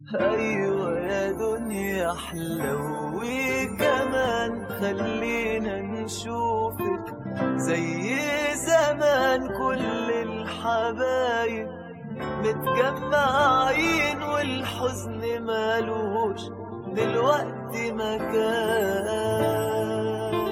أيوة يا دنيا حلوي كمان خلينا نشوفك زي زمان كل الحبايب متجمعين والحزن مالوش دلوقتي مكان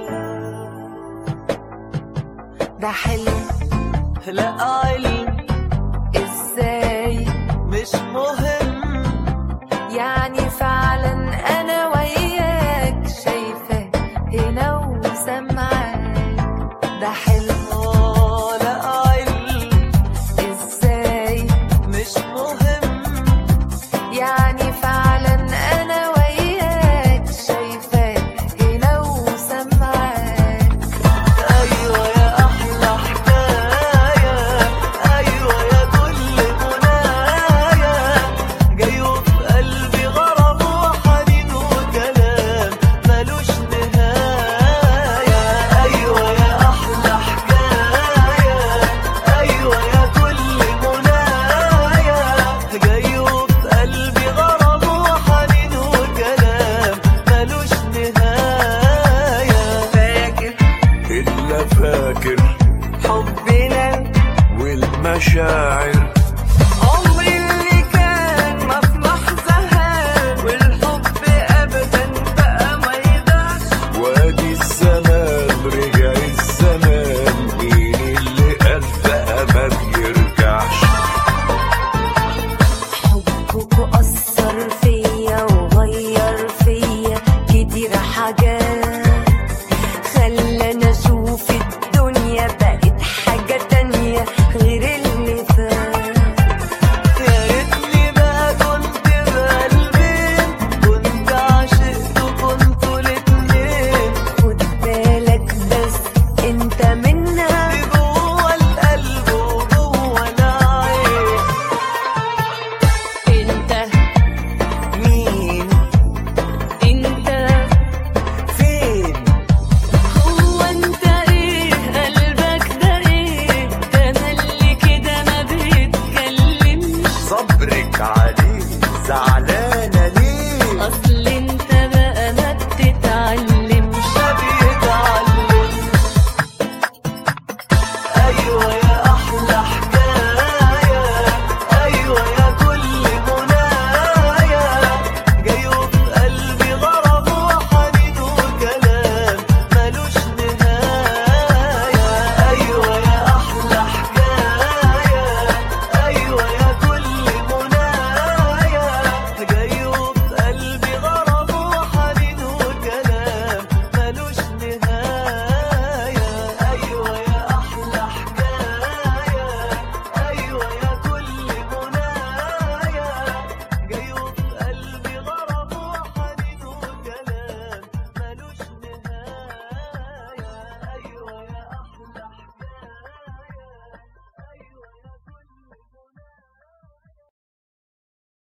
ده حلم لا علم ازاي مش مهم يعني فعلا انا وياك شايفاك هنا وسامعاك ده حلم آه لا علم ازاي مش مهم يعني فعلا انا وياك شايفاك هنا وسامعاك أيوة يا أحلى حكاية أيوة يا كل منايا جاي وفي قلبي غرام وحنين وكلام ملوش نهاية أيوة يا أحلى حكاية أيوة يا كل منايا جاي وفي قلبي غرام وحنين وكلام ملوش نهاية فاكر إلا فاكر حبنا والمشاعر عمري اللي كان مطمح زهقان والحب ابدا بقى ما يضيعش وادي الزمان رجع الزمان مين اللي قال بقى ما بيرجعش حبك أثر فيا وغير فيا كتير حاجات خلاني أشوف الدنيا بقت حاجة تانية غير اللي فات يا ريتني ما كنت بقلبين كنت عشقت وكنتوا الاتنين خد بالك بس انت منها اللي جوه القلب وجوه العين انت مين انت فين هو انت ايه قلبك ده ايه ده انا اللي كده ما بيتكلمش صبرك عليه زعلان